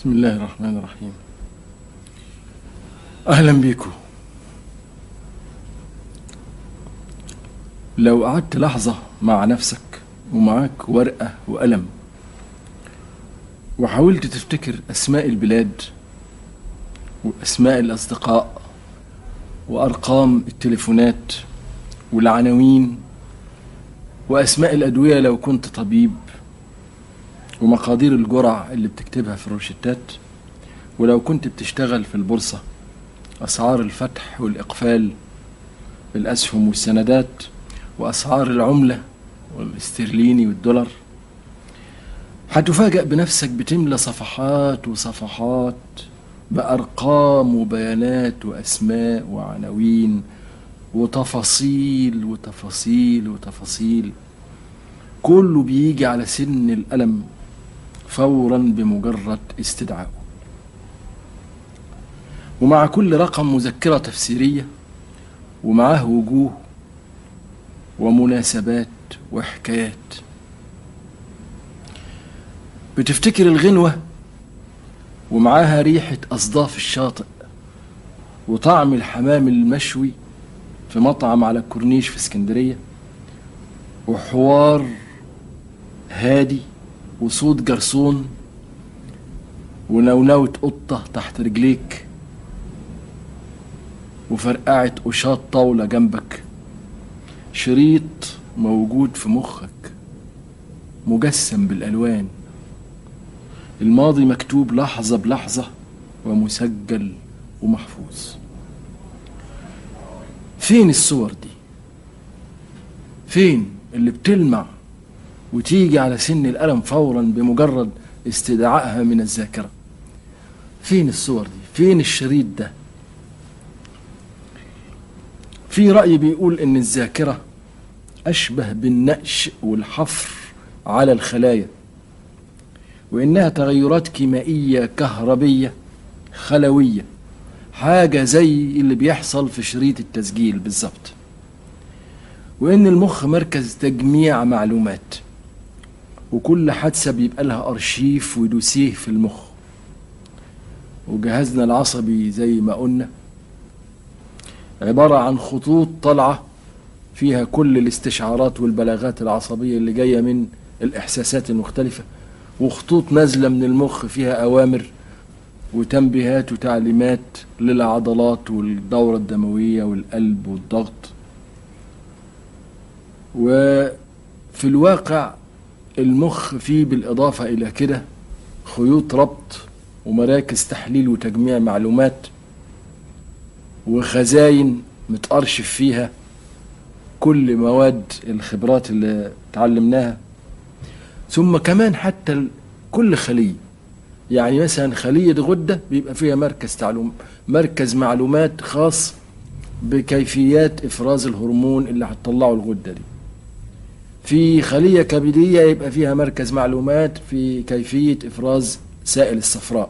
بسم الله الرحمن الرحيم أهلا بيكم لو قعدت لحظة مع نفسك ومعاك ورقة وقلم وحاولت تفتكر أسماء البلاد وأسماء الأصدقاء وأرقام التليفونات والعناوين وأسماء الأدوية لو كنت طبيب ومقادير الجرع اللي بتكتبها في الروشتات ولو كنت بتشتغل في البورصة أسعار الفتح والإقفال الأسهم والسندات وأسعار العملة والاسترليني والدولار هتفاجأ بنفسك بتملى صفحات وصفحات بأرقام وبيانات وأسماء وعناوين وتفاصيل وتفاصيل وتفاصيل كله بيجي على سن الألم فورا بمجرد استدعائه ومع كل رقم مذكرة تفسيرية ومعاه وجوه ومناسبات وحكايات بتفتكر الغنوة ومعاها ريحة أصداف الشاطئ وطعم الحمام المشوي في مطعم على الكورنيش في اسكندرية وحوار هادي وصوت جرسون ونونوة قطة تحت رجليك وفرقعة قشاط طاولة جنبك شريط موجود في مخك مجسم بالألوان الماضي مكتوب لحظة بلحظة ومسجل ومحفوظ فين الصور دي فين اللي بتلمع وتيجي على سن الألم فورا بمجرد استدعائها من الذاكرة فين الصور دي فين الشريط ده في رأي بيقول إن الذاكرة أشبه بالنقش والحفر على الخلايا وإنها تغيرات كيميائية كهربية خلوية حاجة زي اللي بيحصل في شريط التسجيل بالظبط وإن المخ مركز تجميع معلومات وكل حادثة بيبقى لها أرشيف ودوسيه في المخ وجهازنا العصبي زي ما قلنا عبارة عن خطوط طالعة فيها كل الاستشعارات والبلاغات العصبية اللي جاية من الإحساسات المختلفة وخطوط نازلة من المخ فيها أوامر وتنبيهات وتعليمات للعضلات والدورة الدموية والقلب والضغط وفي الواقع المخ فيه بالإضافة إلى كده خيوط ربط ومراكز تحليل وتجميع معلومات وخزاين متأرشف فيها كل مواد الخبرات اللي تعلمناها ثم كمان حتى ال- كل خلية يعني مثلا خلية غدة بيبقى فيها مركز تعلم مركز معلومات خاص بكيفيات إفراز الهرمون اللي هتطلعه الغدة دي في خلية كبدية يبقى فيها مركز معلومات في كيفية إفراز سائل الصفراء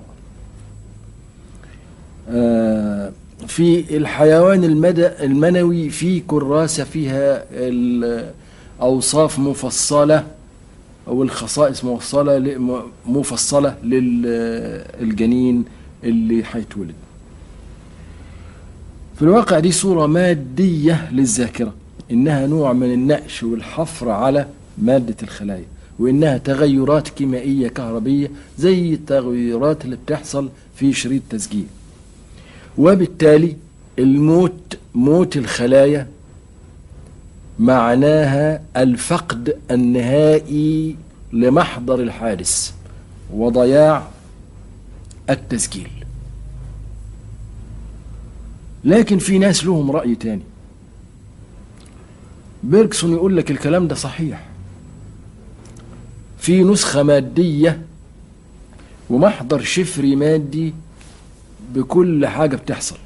آه، في الحيوان المدى المنوي في كراسة فيها الأوصاف مفصلة أو الخصائص مفصلة ل- مفصلة للجنين اللي هيتولد في الواقع دي صورة مادية للذاكرة إنها نوع من النقش والحفر على مادة الخلايا وإنها تغيرات كيميائية كهربية زي التغيرات اللي بتحصل في شريط تسجيل وبالتالي الموت موت الخلايا معناها الفقد النهائي لمحضر الحادث وضياع التسجيل لكن في ناس لهم رأي تاني بيركسون يقول لك الكلام ده صحيح في نسخة مادية ومحضر شفري مادي بكل حاجة بتحصل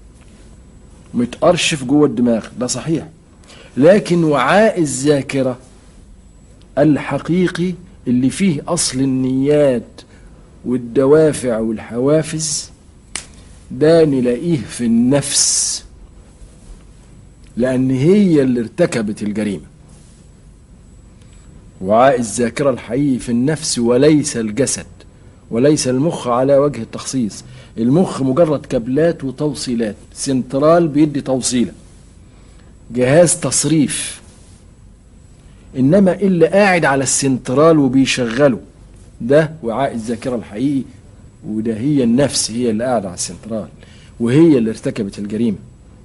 متأرشف جوه الدماغ ده صحيح لكن وعاء الذاكرة الحقيقي اللي فيه أصل النيات والدوافع والحوافز ده نلاقيه في النفس لأن هي اللي ارتكبت الجريمة وعاء الذاكرة الحقيقي في النفس وليس الجسد وليس المخ على وجه التخصيص المخ مجرد كابلات وتوصيلات سنترال بيدي توصيلة جهاز تصريف إنما اللي قاعد على السنترال وبيشغله ده وعاء الذاكرة الحقيقي وده هي النفس هي اللي قاعدة على السنترال وهي اللي ارتكبت الجريمة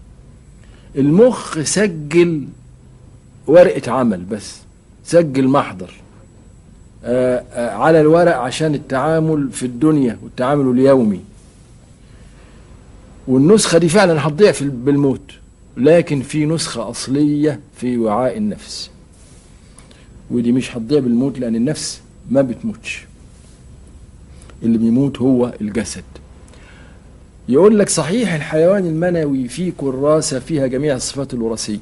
المخ سجل ورقة عمل بس سجل محضر آه، آه، على الورق عشان التعامل في الدنيا والتعامل اليومي والنسخة دي فعلا هتضيع في بالموت لكن في نسخة أصلية في وعاء النفس ودي مش هتضيع بالموت لأن النفس ما بتموتش اللي بيموت هو الجسد يقول لك صحيح الحيوان المنوي فيه كراسة فيها جميع الصفات الوراثية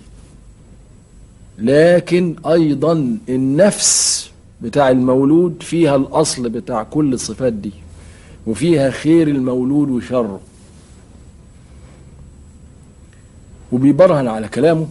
لكن أيضا النفس بتاع المولود فيها الأصل بتاع كل الصفات دي وفيها خير المولود وشره وبيبرهن على كلامه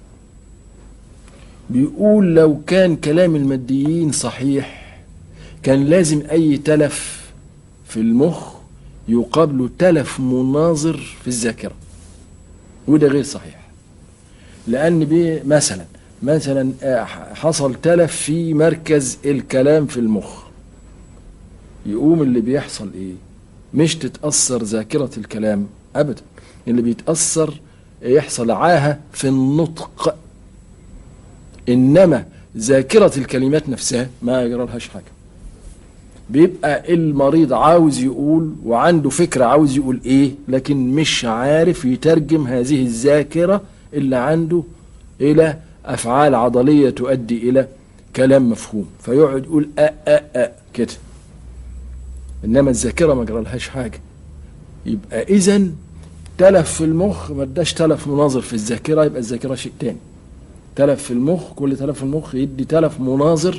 بيقول لو كان كلام الماديين صحيح كان لازم أي تلف في المخ يقابله تلف مناظر في الذاكرة وده غير صحيح لأن بي مثلا مثلا آه، حصل تلف في مركز الكلام في المخ يقوم اللي بيحصل ايه مش تتأثر ذاكرة الكلام أبدا اللي بيتأثر يحصل عاهة في النطق إنما ذاكرة الكلمات نفسها ما يجرى لهاش حاجة بيبقى المريض عاوز يقول وعنده فكرة عاوز يقول ايه لكن مش عارف يترجم هذه الذاكرة اللي عنده الى افعال عضلية تؤدي الى كلام مفهوم فيقعد يقول أ أ أ كده انما الذاكرة ما جرالهاش حاجة يبقى اذا تلف في المخ ما اداش تلف مناظر في الذاكرة يبقى الذاكرة شيء تاني تلف في المخ كل تلف في المخ يدي تلف مناظر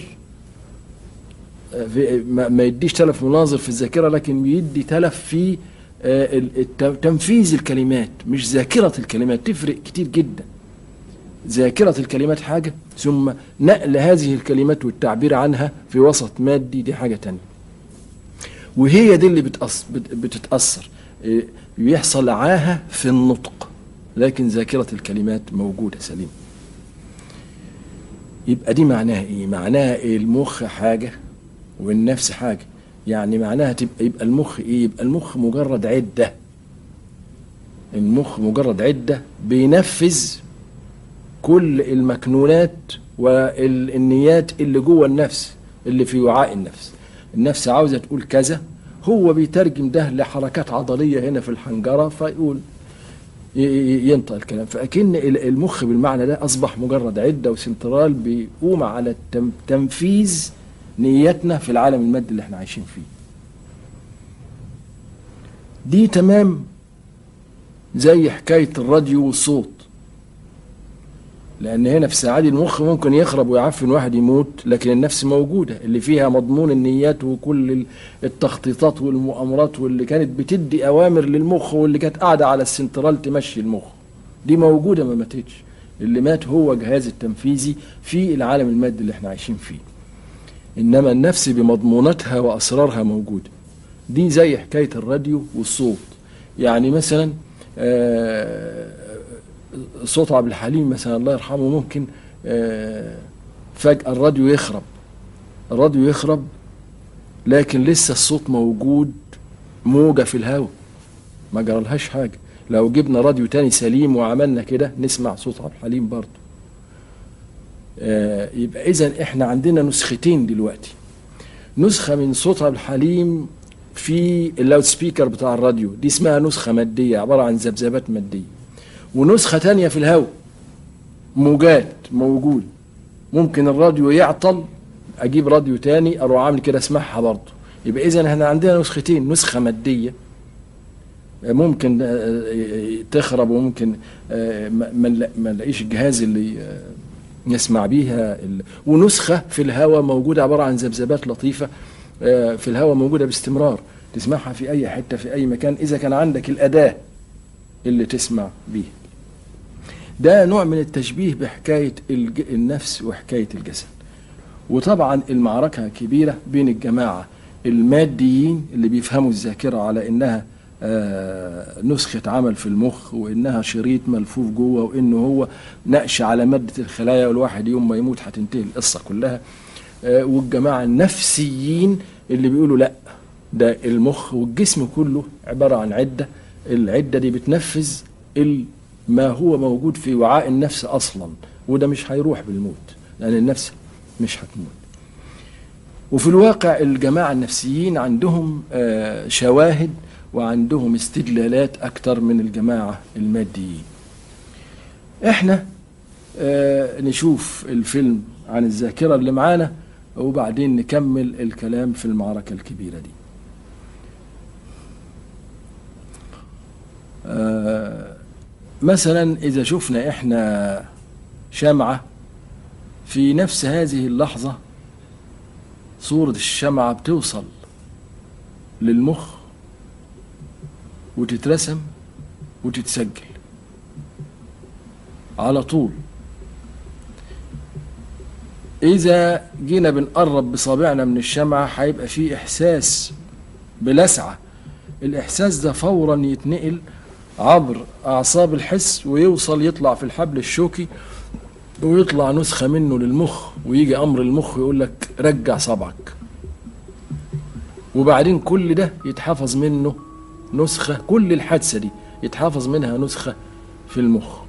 في ما ما يديش تلف مناظر في الذاكرة لكن بيدي تلف في آه، ال- الت- تنفيذ الكلمات مش ذاكرة الكلمات تفرق كتير جدا ذاكرة الكلمات حاجة ثم نقل هذه الكلمات والتعبير عنها في وسط مادي دي حاجة تانية وهي دي اللي بتأث- بت- بتتأثر آه، بيحصل عاهة في النطق لكن ذاكرة الكلمات موجودة سليمة يبقى دي معناها ايه معناها إيه المخ حاجة والنفس حاجة يعني معناها تبقى يبقى المخ ايه يبقى المخ مجرد عدة المخ مجرد عدة بينفذ كل المكنونات والنيات اللي جوه النفس اللي في وعاء النفس النفس عاوزة تقول كذا هو بيترجم ده لحركات عضلية هنا في الحنجرة فيقول ي- ي- ينطق الكلام فأكن ال- المخ بالمعنى ده أصبح مجرد عدة وسنترال بيقوم على التم- تنفيذ نيتنا في العالم المادي اللي احنا عايشين فيه دي تمام زي حكاية الراديو والصوت لأن هنا في الساعة دي المخ ممكن يخرب ويعفن واحد يموت لكن النفس موجودة اللي فيها مضمون النيات وكل ال- التخطيطات والمؤامرات واللي كانت بتدي أوامر للمخ واللي كانت قاعدة على السنترال تمشي المخ دي موجودة ما ماتتش اللي مات هو جهاز التنفيذي في العالم المادي اللي احنا عايشين فيه إنما النفس بمضموناتها وأسرارها موجودة دي زي حكاية الراديو والصوت يعني مثلا آه، صوت عبد الحليم مثلا الله يرحمه ممكن آه، فجأة الراديو يخرب الراديو يخرب لكن لسه الصوت موجود موجة في الهواء ما جرالهاش حاجة لو جبنا راديو تاني سليم وعملنا كده نسمع صوت عبد الحليم برضه آه، يبقى إذا إحنا عندنا نسختين دلوقتي نسخة من صوت عبد الحليم في اللاود سبيكر بتاع الراديو دي اسمها نسخة مادية عبارة عن ذبذبات مادية ونسخة تانية في الهواء موجات موجود ممكن الراديو يعطل اجيب راديو تاني اروح عامل كده اسمعها برضه يبقى اذا احنا عندنا نسختين نسخة مادية ممكن آه، تخرب وممكن آه، ما ما نلا- ما نلاقيش الجهاز اللي آه، نسمع بيها ال- ونسخة في الهواء موجودة عبارة عن ذبذبات لطيفة آه، في الهواء موجودة باستمرار تسمعها في أي حتة في أي مكان إذا كان عندك الأداة اللي تسمع بيها ده نوع من التشبيه بحكاية الج- النفس وحكاية الجسد وطبعا المعركة كبيرة بين الجماعة الماديين اللي بيفهموا الذاكرة على إنها آه، نسخة عمل في المخ وإنها شريط ملفوف جوه وإنه هو نقش على مادة الخلايا والواحد يوم ما يموت هتنتهي القصة كلها آه، والجماعة النفسيين اللي بيقولوا لا ده المخ والجسم كله عبارة عن عدة العدة دي بتنفذ ال- ما هو موجود في وعاء النفس أصلا وده مش هيروح بالموت لأن النفس مش هتموت وفي الواقع الجماعة النفسيين عندهم آه، شواهد وعندهم استدلالات أكتر من الجماعة الماديين احنا آه، نشوف الفيلم عن الذاكرة اللي معانا وبعدين نكمل الكلام في المعركة الكبيرة دي آه، مثلا إذا شفنا إحنا شمعة في نفس هذه اللحظة صورة الشمعة بتوصل للمخ وتترسم وتتسجل على طول إذا جينا بنقرب بصابعنا من الشمعة هيبقى في إحساس بلسعة الإحساس ده فورا يتنقل عبر أعصاب الحس ويوصل يطلع في الحبل الشوكي ويطلع نسخة منه للمخ ويجي أمر المخ يقول لك رجع صبعك وبعدين كل ده يتحفظ منه نسخة كل الحادثة دي يتحفظ منها نسخة في المخ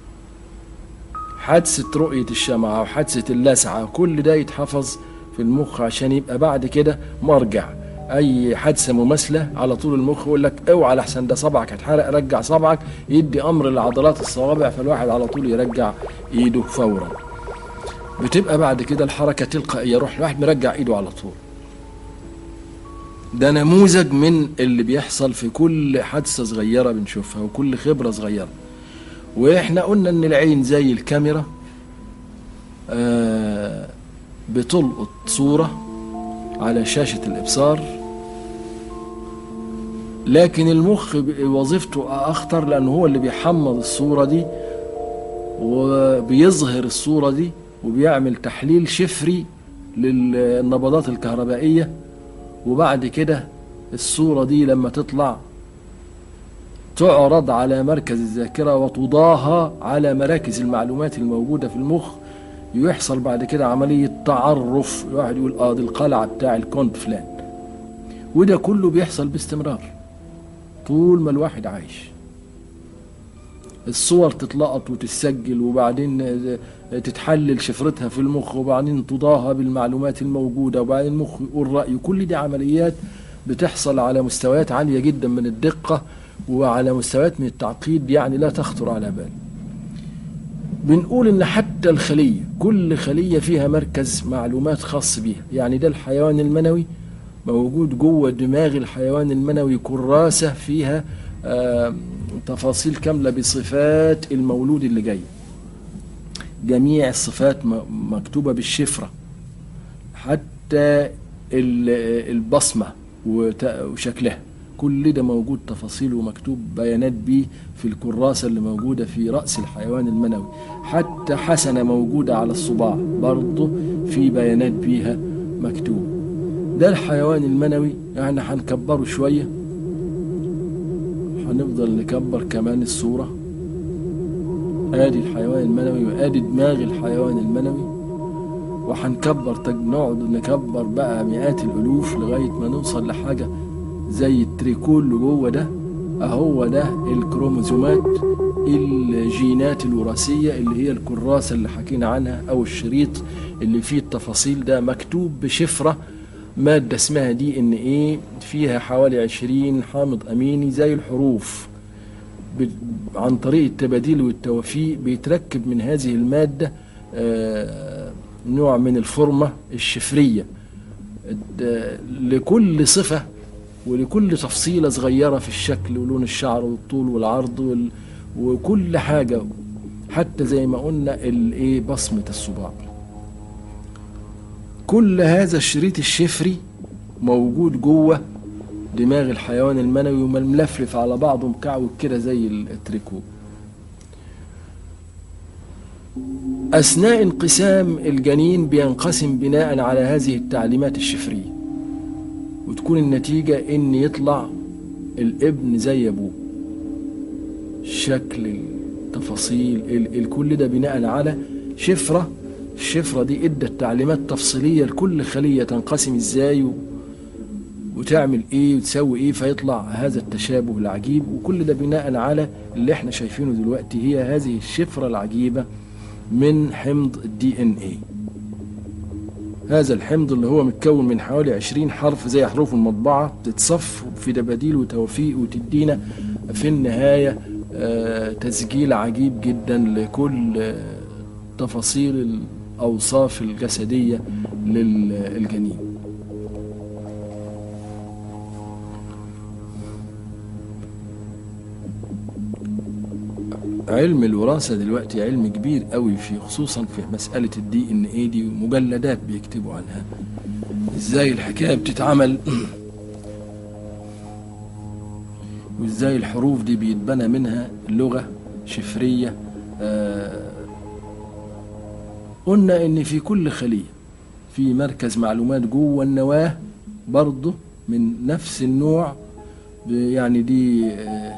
حادثة رؤية الشمعة وحادثة اللسعة كل ده يتحفظ في المخ عشان يبقى بعد كده مرجع أي حادثة مماثلة على طول المخ يقول لك اوعى لحسن ده صبعك هتحرق رجع صبعك يدي أمر لعضلات الصوابع فالواحد على طول يرجع إيده فورا بتبقى بعد كده الحركة تلقائية يروح الواحد مرجع إيده على طول ده نموذج من اللي بيحصل في كل حادثة صغيرة بنشوفها وكل خبرة صغيرة واحنا قلنا ان العين زي الكاميرا آه بتلقط صورة على شاشة الإبصار لكن المخ ب- وظيفته أخطر لأنه هو اللي بيحمض الصورة دي وبيظهر الصورة دي وبيعمل تحليل شفري للنبضات الكهربائية وبعد كده الصورة دي لما تطلع تعرض على مركز الذاكرة وتضاهى على مراكز المعلومات الموجودة في المخ يحصل بعد كده عملية تعرف الواحد يقول اه دي القلعة بتاع الكونت فلان وده كله بيحصل باستمرار طول ما الواحد عايش الصور تتلقط وتتسجل وبعدين آه، تتحلل شفرتها في المخ وبعدين تضاهى بالمعلومات الموجودة وبعدين المخ يقول رأيه كل دي عمليات بتحصل على مستويات عالية جدا من الدقة وعلى مستويات من التعقيد يعني لا تخطر على بال بنقول ان حتى الخلية كل خلية فيها مركز معلومات خاص بيها يعني ده الحيوان المنوي موجود جوه دماغ الحيوان المنوي كراسة فيها آه تفاصيل كاملة بصفات المولود اللي جاي جميع الصفات م- مكتوبة بالشفرة حتى ال- البصمة وت- وشكلها كل ده موجود تفاصيل ومكتوب بيانات بيه في الكراسة اللي موجودة في رأس الحيوان المنوي حتى حسنة موجودة على الصباع برضه في بيانات بيها مكتوب ده الحيوان المنوي يعني هنكبره شوية هنفضل نكبر كمان الصورة ادي الحيوان المنوي وادي دماغ الحيوان المنوي وهنكبر تج- نقعد نكبر بقى مئات الالوف لغايه ما نوصل لحاجه زي التريكول اللي جوه ده اهو ده الكروموزومات الجينات الوراثيه اللي هي الكراسه اللي حكينا عنها او الشريط اللي فيه التفاصيل ده مكتوب بشفره ماده اسمها دي ان ايه فيها حوالي 20 حامض اميني زي الحروف ب- عن طريق التباديل والتوافيق بيتركب من هذه المادة آه، نوع من الفورمة الشفرية الد- لكل صفة ولكل تفصيلة صغيرة في الشكل ولون الشعر والطول والعرض وال... وكل حاجة حتى زي ما قلنا الايه بصمة الصباع كل هذا الشريط الشفري موجود جوه دماغ الحيوان المنوي وملفلف على بعضه مكعوب كده زي التريكو أثناء انقسام الجنين بينقسم بناء على هذه التعليمات الشفرية وتكون النتيجة ان يطلع الابن زي ابوه شكل التفاصيل ال- الكل ده بناء على شفرة الشفرة دي ادت تعليمات تفصيلية لكل خلية تنقسم ازاي و... وتعمل ايه وتسوي ايه فيطلع هذا التشابه العجيب وكل ده بناء على اللي احنا شايفينه دلوقتي هي هذه الشفرة العجيبة من حمض الدي ان ايه هذا الحمض اللي هو متكون من حوالي 20 حرف زي حروف المطبعة بتتصف في دباديل وتوفيق وتدينا في النهاية آه، تسجيل عجيب جدا لكل آه، تفاصيل الأوصاف الجسدية للجنين علم الوراثة دلوقتي علم كبير قوي في خصوصا في مسألة الدي ان اي دي ومجلدات بيكتبوا عنها ازاي الحكاية بتتعمل وازاي الحروف دي بيتبنى منها لغة شفرية آه قلنا ان في كل خلية في مركز معلومات جوه النواة برضه من نفس النوع ب- يعني دي آه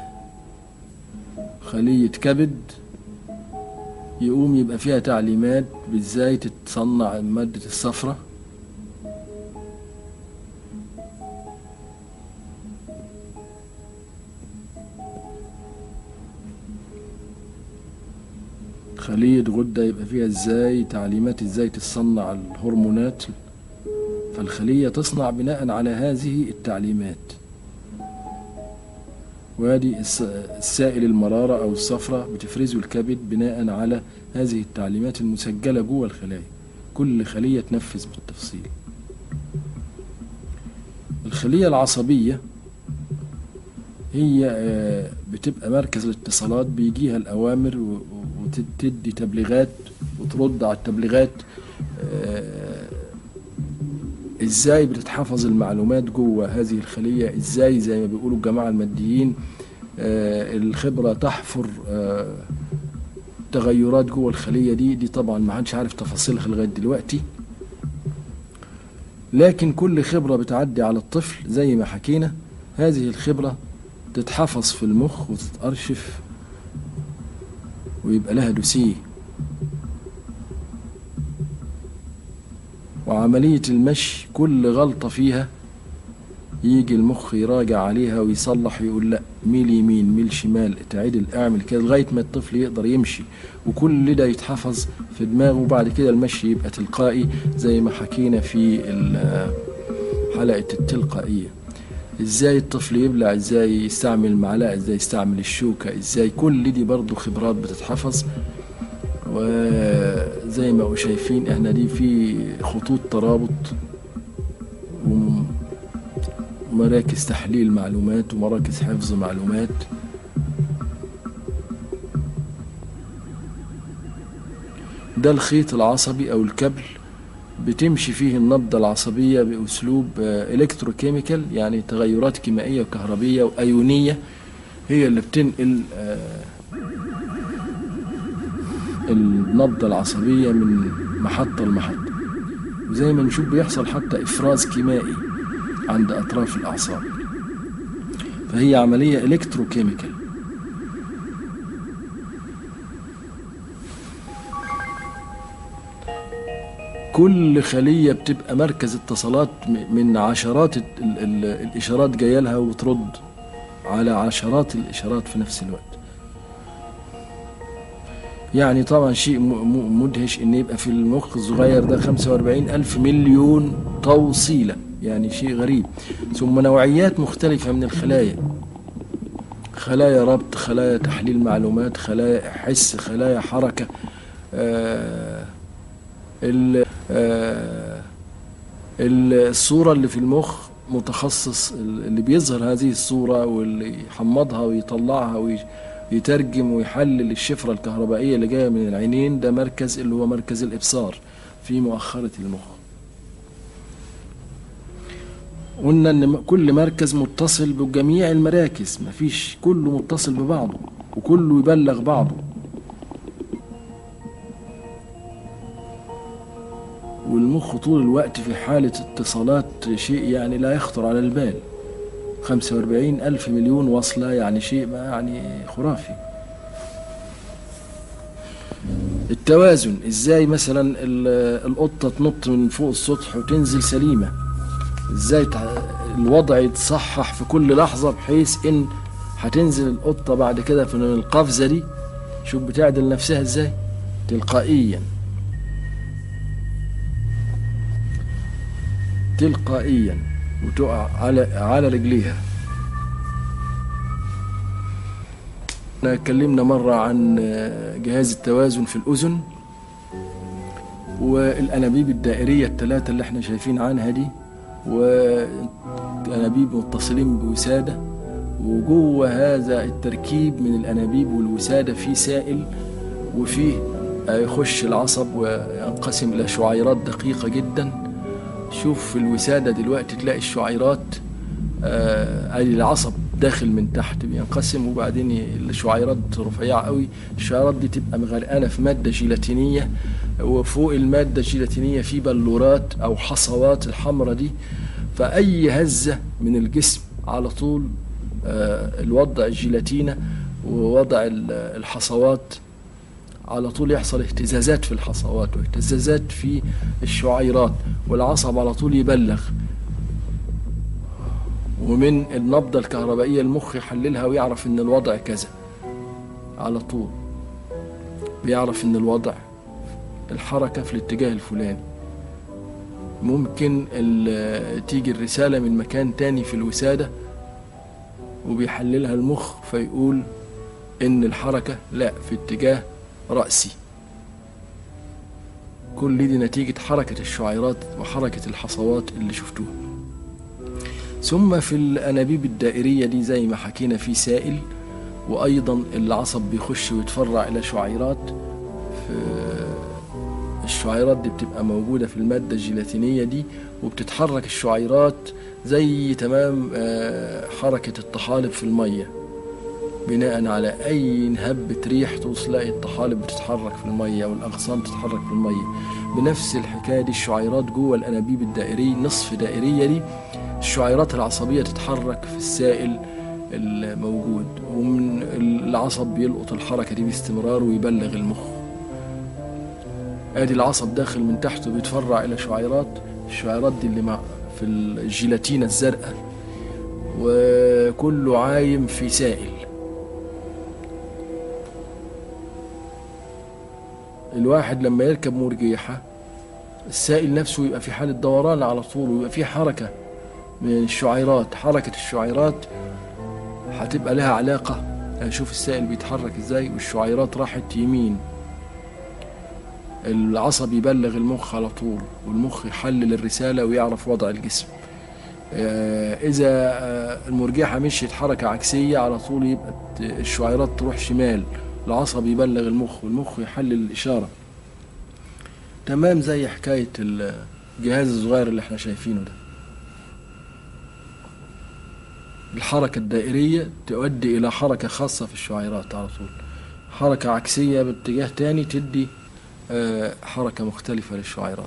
خلية كبد يقوم يبقى فيها تعليمات بازاي تتصنع مادة الصفرة خلية غدة يبقى فيها ازاي تعليمات ازاي تصنع الهرمونات فالخلية تصنع بناء على هذه التعليمات وادي الس- السائل المرارة أو الصفرة بتفرزه الكبد بناء على هذه التعليمات المسجلة جوه الخلايا كل خلية تنفذ بالتفصيل الخلية العصبية هي آه، بتبقى مركز الاتصالات بيجيها الأوامر و- و- وتدي تبليغات وترد على التبليغات آه، ازاي بتتحفظ المعلومات جوه هذه الخلية ازاي زي ما بيقولوا الجماعة الماديين آه، الخبرة تحفر آه، تغيرات جوه الخلية دي دي طبعا ما حدش عارف تفاصيلها لغاية دلوقتي لكن كل خبرة بتعدي على الطفل زي ما حكينا هذه الخبرة تتحفظ في المخ وتتأرشف ويبقى لها دوسيه وعملية المشي كل غلطة فيها يجي المخ يراجع عليها ويصلح ويقول لا ميل يمين ميل شمال تعدل اعمل كده لغاية ما الطفل يقدر يمشي وكل ده يتحفظ في دماغه وبعد كده المشي يبقى تلقائي زي ما حكينا في ال- حلقة التلقائية ازاي الطفل يبلع ازاي يستعمل المعلقة ازاي يستعمل الشوكة ازاي كل دي برضو خبرات بتتحفظ وزي ما هو شايفين احنا دي في خطوط ترابط ومراكز تحليل معلومات ومراكز حفظ معلومات ده الخيط العصبي او الكبل بتمشي فيه النبضة العصبية بأسلوب آه، إلكتروكيميكال يعني تغيرات كيميائية وكهربية وأيونية هي اللي بتنقل آه، النبضة العصبية من محطة لمحطة وزي ما نشوف بيحصل حتى إفراز كيميائي عند أطراف الأعصاب فهي عملية إلكتروكيميكال كل خلية بتبقى مركز اتصالات م- من عشرات ال- ال- الإشارات جاية لها وترد على عشرات الإشارات في نفس الوقت يعني طبعا شيء م- م- مدهش ان يبقى في المخ الصغير ده 45 ألف مليون توصيلة يعني شيء غريب ثم نوعيات مختلفة من الخلايا خلايا ربط خلايا تحليل معلومات خلايا حس خلايا حركة آه ال- آه ال- الصورة اللي في المخ متخصص اللي بيظهر هذه الصورة واللي يحمضها ويطلعها ويترجم ويحلل الشفرة الكهربائية اللي جاية من العينين ده مركز اللي هو مركز الإبصار في مؤخرة المخ قلنا ان م- كل مركز متصل بجميع المراكز مفيش كله متصل ببعضه وكله يبلغ بعضه والمخ المخ طول الوقت في حالة اتصالات شيء يعني لا يخطر على البال 45 ألف مليون وصلة يعني شيء ما يعني خرافي التوازن ازاي مثلا ال- القطة تنط من فوق السطح وتنزل سليمة ازاي تع- الوضع يتصحح في كل لحظة بحيث ان هتنزل القطة بعد كده في القفزة دي شوف بتعدل نفسها ازاي تلقائيا تلقائيا وتقع على على رجليها احنا اتكلمنا مرة عن جهاز التوازن في الأذن والأنابيب الدائرية الثلاثة اللي احنا شايفين عنها دي وأنابيب متصلين بوسادة وجوه هذا التركيب من الأنابيب والوسادة في سائل وفيه يخش العصب وينقسم إلى شعيرات دقيقة جدا شوف في الوسادة دلوقتي تلاقي الشعيرات آه ادي العصب داخل من تحت بينقسم وبعدين الشعيرات رفيعة قوي الشعيرات دي تبقى مغرقانة في مادة جيلاتينية وفوق المادة الجيلاتينية في بلورات أو حصوات الحمرة دي فأي هزة من الجسم على طول آه الوضع الجيلاتينة ووضع الحصوات على طول يحصل اهتزازات في الحصوات واهتزازات في الشعيرات والعصب على طول يبلغ ومن النبضة الكهربائية المخ يحللها ويعرف ان الوضع كذا على طول بيعرف ان الوضع الحركة في الاتجاه الفلاني ممكن تيجي الرسالة من مكان تاني في الوسادة وبيحللها المخ فيقول ان الحركة لا في اتجاه رأسي كل دي نتيجة حركة الشعيرات وحركة الحصوات اللي شفتوها ثم في الأنابيب الدائرية دي زي ما حكينا في سائل وأيضا العصب بيخش ويتفرع إلى شعيرات في الشعيرات دي بتبقى موجودة في المادة الجيلاتينية دي وبتتحرك الشعيرات زي تمام حركة الطحالب في المية بناء على أي هبة ريح تلاقي الطحالب بتتحرك في المية والأغصان تتحرك في المية بنفس الحكاية دي الشعيرات جوه الأنابيب الدائرية نصف دائرية دي الشعيرات العصبية تتحرك في السائل الموجود ومن العصب بيلقط الحركة دي باستمرار ويبلغ المخ ادي العصب داخل من تحت وبيتفرع الى شعيرات الشعيرات دي اللي مع في الجيلاتينة الزرقاء وكله عايم في سائل الواحد لما يركب مرجيحة السائل نفسه يبقى في حالة دوران على طول ويبقى في حركة من الشعيرات حركة الشعيرات هتبقى لها علاقة شوف السائل بيتحرك ازاي والشعيرات راحت يمين العصب يبلغ المخ على طول والمخ يحلل الرسالة ويعرف وضع الجسم إذا المرجحة مشيت حركة عكسية على طول يبقى الشعيرات تروح شمال العصب يبلغ المخ والمخ يحلل الإشارة تمام زي حكاية الجهاز الصغير اللي احنا شايفينه ده الحركة الدائرية تؤدي إلى حركة خاصة في الشعيرات على طول حركة عكسية باتجاه تاني تدي حركة مختلفة للشعيرات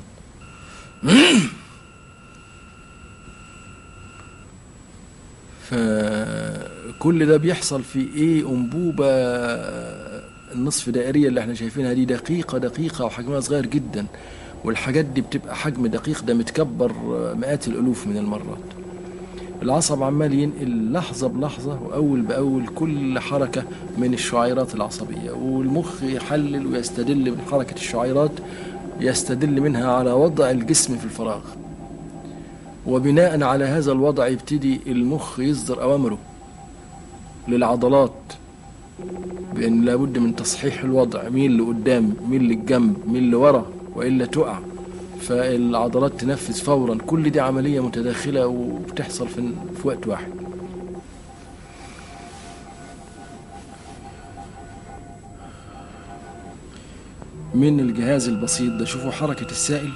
فكل ده بيحصل في ايه انبوبة النصف دائرية اللي احنا شايفينها دي دقيقة دقيقة وحجمها صغير جدا والحاجات دي بتبقى حجم دقيق ده متكبر مئات الالوف من المرات العصب عمال ينقل لحظة بلحظة وأول بأول كل حركة من الشعيرات العصبية والمخ يحلل ويستدل من حركة الشعيرات يستدل منها على وضع الجسم في الفراغ وبناء على هذا الوضع يبتدي المخ يصدر أوامره للعضلات بأن لابد من تصحيح الوضع مين لقدام مين للجنب مين لورا وإلا تقع فالعضلات تنفذ فورا كل دي عملية متداخلة وبتحصل في, في وقت واحد من الجهاز البسيط ده شوفوا حركة السائل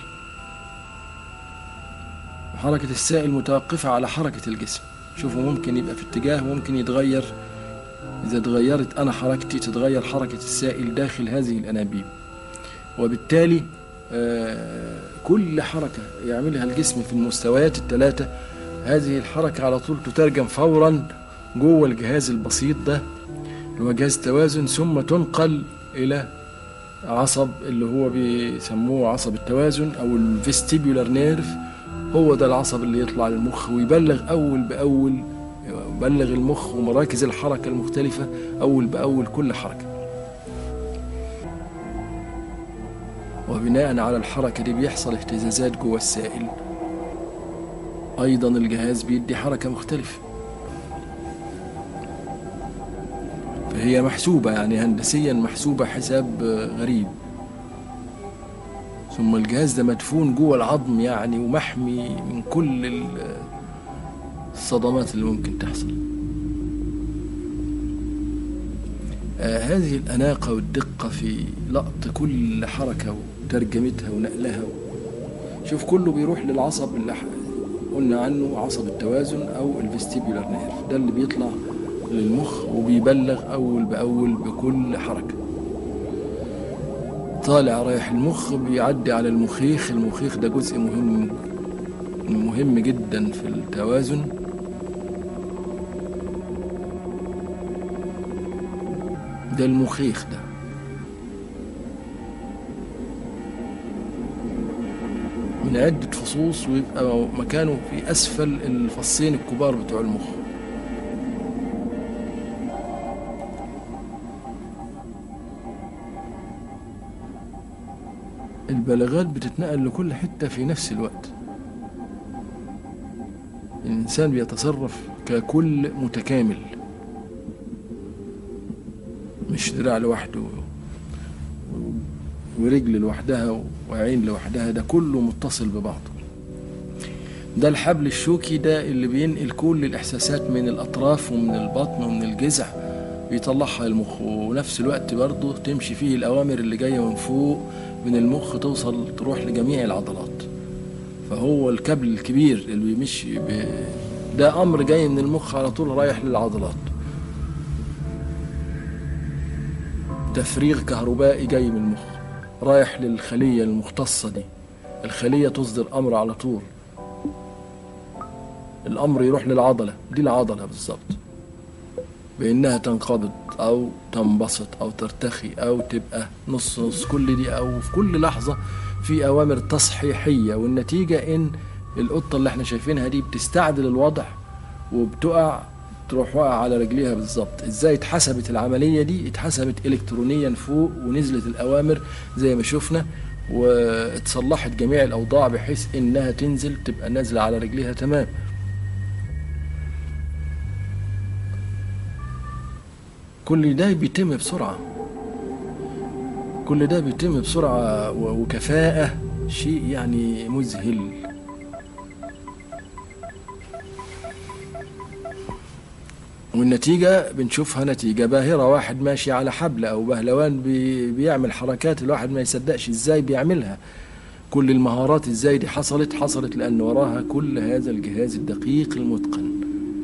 حركة السائل متوقفة على حركة الجسم شوفوا ممكن يبقى في اتجاه ممكن يتغير إذا تغيرت أنا حركتي تتغير حركة السائل داخل هذه الأنابيب وبالتالي آه، كل حركة يعملها الجسم في المستويات الثلاثة هذه الحركة على طول تترجم فورا جوه الجهاز البسيط ده اللي هو جهاز التوازن ثم تنقل إلى عصب اللي هو بيسموه عصب التوازن أو الفيستيبولار نيرف هو ده العصب اللي يطلع للمخ ويبلغ أول بأول يبلغ المخ ومراكز الحركة المختلفة أول بأول كل حركة وبناء على الحركة دي بيحصل اهتزازات جوه السائل أيضا الجهاز بيدي حركة مختلفة فهي محسوبة يعني هندسيا محسوبة حساب غريب ثم الجهاز ده مدفون جوه العظم يعني ومحمي من كل الصدمات اللي ممكن تحصل آه هذه الأناقة والدقة في لقط كل حركة وترجمتها ونقلها شوف كله بيروح للعصب اللي قلنا عنه عصب التوازن أو الفيستيبولار نيرف ده اللي بيطلع للمخ وبيبلغ أول بأول بكل حركة طالع رايح المخ بيعدي على المخيخ المخيخ ده جزء مهم مهم جدا في التوازن ده المخيخ ده من عدة فصوص ويبقى مكانه في أسفل الفصين الكبار بتوع المخ البلاغات بتتنقل لكل حتة في نفس الوقت الإنسان بيتصرف ككل متكامل مش دراع لوحده ورجل لوحدها وعين لوحدها ده كله متصل ببعضه ده الحبل الشوكي ده اللي بينقل كل الإحساسات من الأطراف ومن البطن ومن الجذع بيطلعها المخ ونفس الوقت برضه تمشي فيه الأوامر اللي جاية من فوق من المخ توصل تروح لجميع العضلات فهو الكابل الكبير اللي بيمشي ب... ده أمر جاي من المخ على طول رايح للعضلات تفريغ كهربائي جاي من المخ رايح للخلية المختصة دي الخلية تصدر أمر على طول الأمر يروح للعضلة دي العضلة بالظبط بإنها تنقبض أو تنبسط أو ترتخي أو تبقى نص نص كل دي أو في كل لحظة في أوامر تصحيحية والنتيجة إن القطة اللي احنا شايفينها دي بتستعدل الوضع وبتقع تروح واقع على رجليها بالظبط ازاي اتحسبت العملية دي اتحسبت الكترونيا فوق ونزلت الاوامر زي ما شفنا واتصلحت جميع الاوضاع بحيث انها تنزل تبقى نازلة على رجليها تمام كل ده بيتم بسرعة كل ده بيتم بسرعة وكفاءة شيء يعني مذهل والنتيجة بنشوفها نتيجة باهرة واحد ماشي على حبل أو بهلوان بي بيعمل حركات الواحد ما يصدقش إزاي بيعملها كل المهارات إزاي دي حصلت حصلت لأن وراها كل هذا الجهاز الدقيق المتقن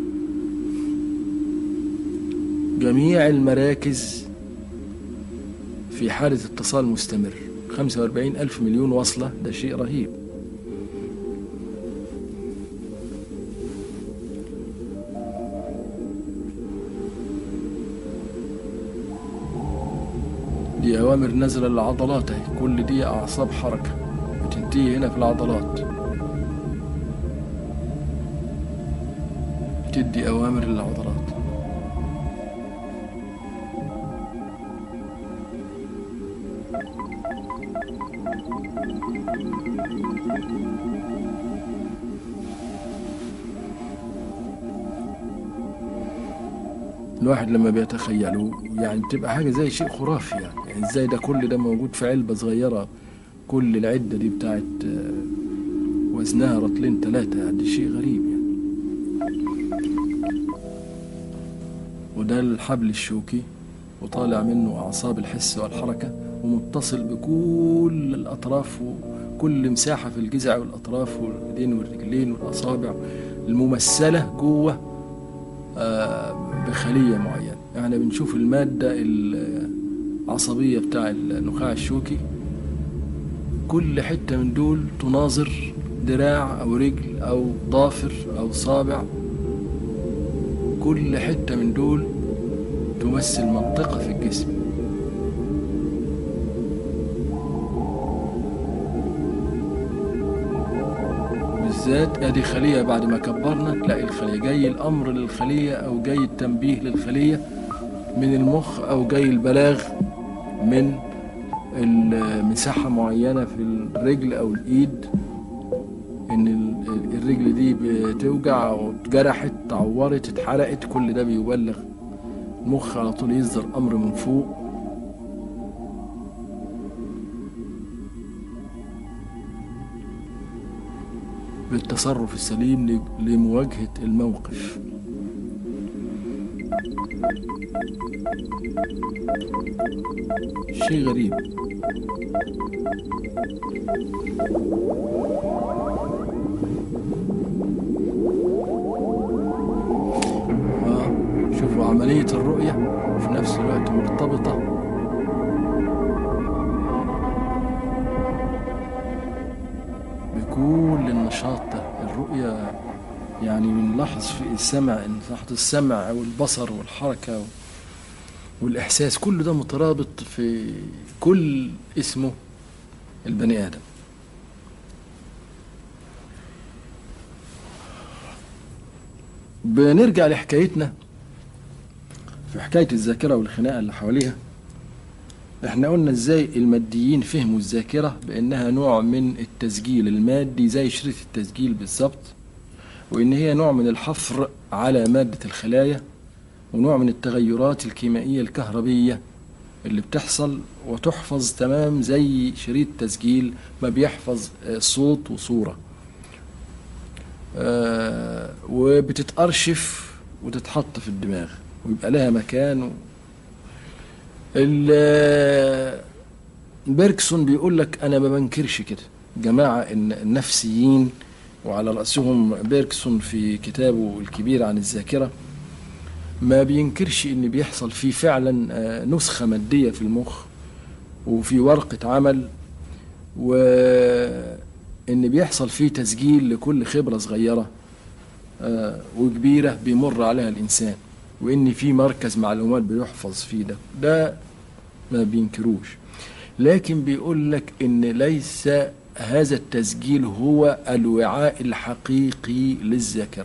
جميع المراكز في حالة اتصال مستمر 45 ألف مليون وصلة ده شيء رهيب دي أوامر نازلة للعضلات اهي كل دي أعصاب حركة بتنتهي هنا في العضلات بتدي أوامر للعضلات الواحد لما بيتخيله يعني بتبقى حاجة زي شيء خرافي يعني, يعني ازاي ده كل ده موجود في علبة صغيرة كل العدة دي بتاعت وزنها رطلين ثلاثة يعني شيء غريب يعني وده الحبل الشوكي وطالع منه أعصاب الحس والحركة ومتصل بكل الأطراف وكل مساحة في الجذع والأطراف والإيدين والرجلين والأصابع الممثلة جوه آه بخلية معينة يعني بنشوف المادة العصبية بتاع النخاع الشوكي كل حتة من دول تناظر دراع أو رجل أو ضافر أو صابع كل حتة من دول تمثل منطقة في الجسم بالذات ادي خلية بعد ما كبرنا تلاقي الخلية جاي الامر للخلية او جاي التنبيه للخلية من المخ او جاي البلاغ من مساحة معينة في الرجل او الايد ان ال- الرجل دي بتوجع او اتجرحت اتعورت اتحرقت كل ده بيبلغ المخ على طول يصدر امر من فوق بالتصرف السليم ل- لمواجهة الموقف شيء غريب آه، شوفوا عملية الرؤية في نفس الوقت مرتبطة بكل النشاط ده الرؤية يعني بنلاحظ في السمع نلاحظ السمع والبصر والحركة والإحساس كل ده مترابط في كل اسمه البني آدم بنرجع لحكايتنا في حكاية الذاكرة والخناقة اللي حواليها احنا قلنا ازاي الماديين فهموا الذاكرة بانها نوع من التسجيل المادي زي شريط التسجيل بالظبط وان هي نوع من الحفر على مادة الخلايا ونوع من التغيرات الكيميائية الكهربية اللي بتحصل وتحفظ تمام زي شريط تسجيل ما بيحفظ آه، صوت وصورة آه، وبتتأرشف وتتحط في الدماغ ويبقى لها مكان و... ال- بيركسون بيقول لك انا ما بنكرش كده جماعه إن النفسيين وعلى راسهم بيركسون في كتابه الكبير عن الذاكره ما بينكرش ان بيحصل فيه فعلا آه، نسخه ماديه في المخ وفي ورقه عمل وان بيحصل فيه تسجيل لكل خبره صغيره آه، وكبيره بيمر عليها الانسان وان في مركز معلومات بيحفظ فيه ده ده ما بينكروش لكن بيقول لك ان ليس هذا التسجيل هو الوعاء الحقيقي للذاكره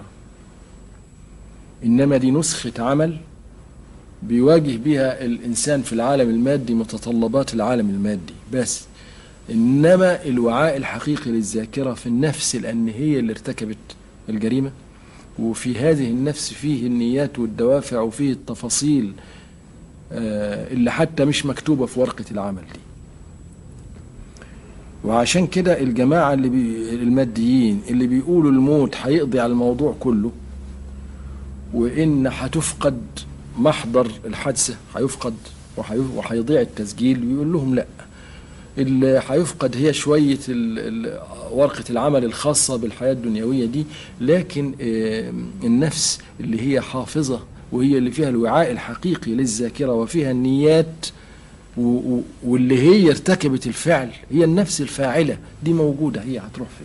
انما دي نسخه عمل بيواجه بها الانسان في العالم المادي متطلبات العالم المادي بس انما الوعاء الحقيقي للذاكره في النفس لان هي اللي ارتكبت الجريمه وفي هذه النفس فيه النيات والدوافع وفيه التفاصيل آه، اللي حتى مش مكتوبة في ورقة العمل دي وعشان كده الجماعة اللي بي الماديين اللي بيقولوا الموت هيقضي على الموضوع كله وإن هتفقد محضر الحادثة هيفقد وهي- وهيضيع التسجيل بيقول لهم لا اللي هيفقد هي شوية ال- ال- ورقة العمل الخاصة بالحياة الدنيوية دي لكن آه، النفس اللي هي حافظة وهي اللي فيها الوعاء الحقيقي للذاكرة وفيها النيات و- و- واللي هي ارتكبت الفعل هي النفس الفاعلة دي موجودة هي هتروح فين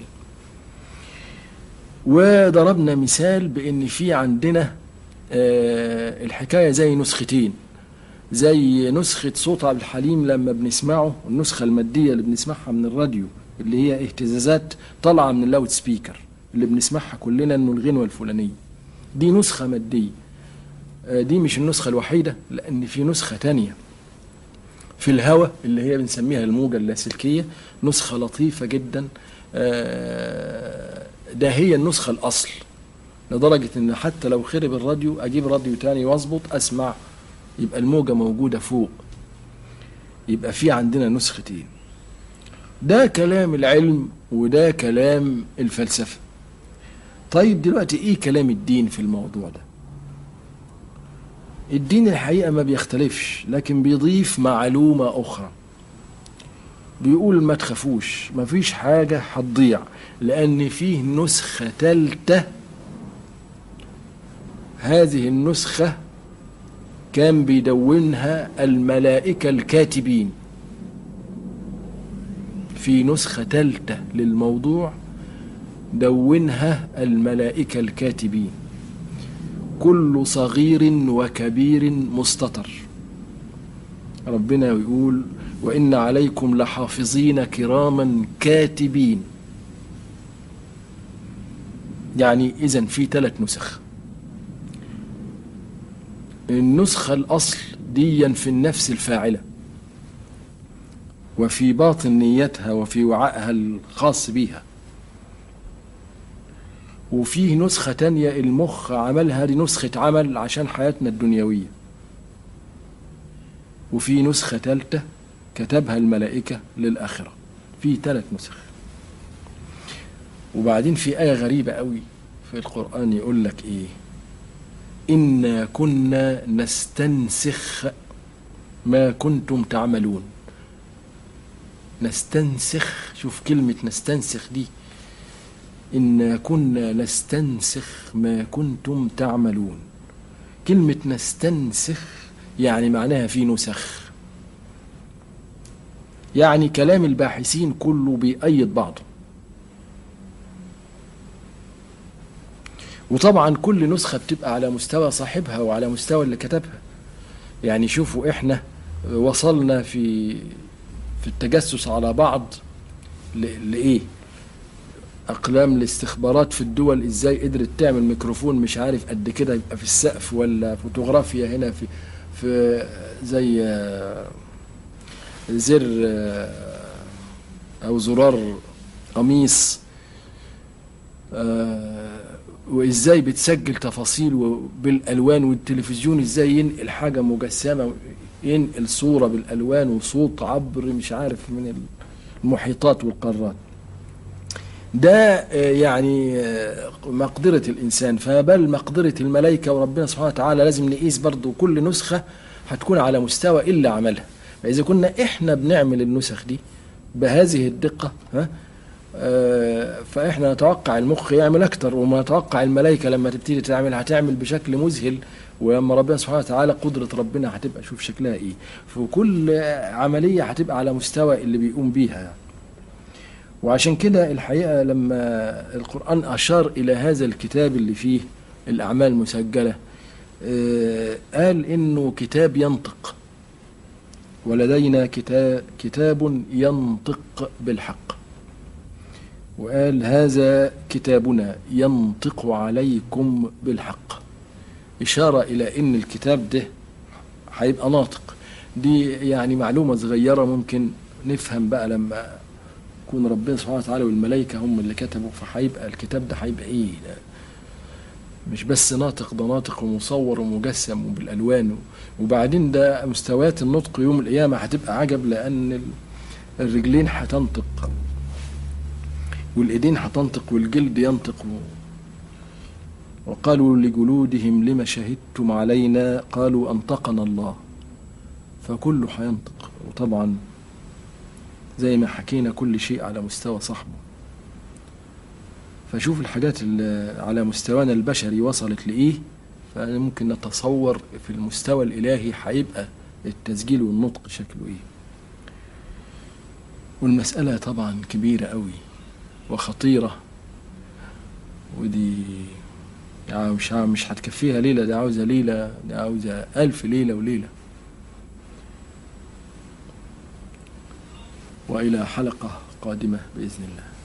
وضربنا مثال بان في عندنا آه، الحكاية زي نسختين زي نسخة صوت عبد الحليم لما بنسمعه النسخة المادية اللي بنسمعها من الراديو اللي هي اهتزازات طالعة من اللاود سبيكر اللي بنسمعها كلنا انه الغنوة الفلانية دي نسخة مادية آه، دي مش النسخة الوحيدة لأن في نسخة تانية في الهواء اللي هي بنسميها الموجة اللاسلكية نسخة لطيفة جدا آه، ده هي النسخة الأصل لدرجة إن حتى لو خرب الراديو أجيب راديو تاني وأظبط أسمع يبقى الموجة موجودة فوق يبقى في عندنا نسختين ده كلام العلم وده كلام الفلسفة طيب دلوقتي ايه كلام الدين في الموضوع ده الدين الحقيقة ما بيختلفش لكن بيضيف معلومة أخرى بيقول ما تخافوش ما فيش حاجة هتضيع لأن فيه نسخة تالتة هذه النسخة كان بيدونها الملائكة الكاتبين في نسخة تالتة للموضوع دونها الملائكة الكاتبين كل صغير وكبير مستطر ربنا يقول وإن عليكم لحافظين كراما كاتبين يعني إذن في ثلاث نسخ النسخة الأصل ديا في النفس الفاعلة وفي باطن نيتها وفي وعائها الخاص بيها وفيه نسخة تانية المخ عملها دي نسخة عمل عشان حياتنا الدنيوية وفي نسخة تالتة كتبها الملائكة للآخرة في ثلاث نسخ وبعدين في آية غريبة قوي في القرآن يقول لك إيه إنا كنا نستنسخ ما كنتم تعملون نستنسخ شوف كلمة نستنسخ دي إنا كنا نستنسخ ما كنتم تعملون كلمة نستنسخ يعني معناها في نسخ يعني كلام الباحثين كله بيأيد بعضه وطبعا كل نسخة بتبقى على مستوى صاحبها وعلى مستوى اللي كتبها يعني شوفوا احنا وصلنا في في التجسس على بعض ل- لإيه أقلام الاستخبارات في الدول إزاي قدرت تعمل ميكروفون مش عارف قد كده يبقى في السقف ولا فوتوغرافيا هنا في في زي آه، زر آه، أو زرار قميص آه، وازاي بتسجل تفاصيل و- بالالوان والتلفزيون ازاي ينقل حاجه مجسمه ينقل صوره بالالوان وصوت عبر مش عارف من المحيطات والقارات ده آه، يعني آه، مقدرة الإنسان فبل مقدرة الملائكة وربنا سبحانه وتعالى لازم نقيس برضو كل نسخة هتكون على مستوى إلا عملها فإذا كنا إحنا بنعمل النسخ دي بهذه الدقة ها آه، فإحنا نتوقع المخ يعمل أكتر وما نتوقع الملائكة لما تبتدي تعمل هتعمل بشكل مذهل ولما ربنا سبحانه وتعالى قدرة ربنا هتبقى شوف شكلها إيه فكل عملية هتبقى على مستوى اللي بيقوم بيها يعني. وعشان كده الحقيقة لما القرآن أشار إلى هذا الكتاب اللي فيه الأعمال مسجلة آه، قال إنه كتاب ينطق ولدينا كتاب, كتاب ينطق بالحق وقال هذا كتابنا ينطق عليكم بالحق إشارة إلى إن الكتاب ده هيبقى ناطق دي يعني معلومة صغيرة ممكن نفهم بقى لما يكون ربنا سبحانه وتعالى والملائكة هم اللي كتبوا فهيبقى الكتاب ده هيبقى ايه ده مش بس ناطق ده ناطق ومصور ومجسم وبالالوان وبعدين ده مستويات النطق يوم القيامة هتبقى عجب لان ال- الرجلين هتنطق والايدين هتنطق والجلد ينطق وقالوا لجلودهم لما شهدتم علينا قالوا انطقنا الله فكله هينطق وطبعا زي ما حكينا كل شيء على مستوى صاحبه فشوف الحاجات اللي على مستوانا البشري وصلت لإيه فممكن نتصور في المستوى الإلهي هيبقى التسجيل والنطق شكله إيه والمسألة طبعا كبيرة قوي وخطيرة ودي يعني مش مش هتكفيها ليلة دي عاوزة ليلة دي عاوزة ألف ليلة وليلة وإلى حلقة قادمة بإذن الله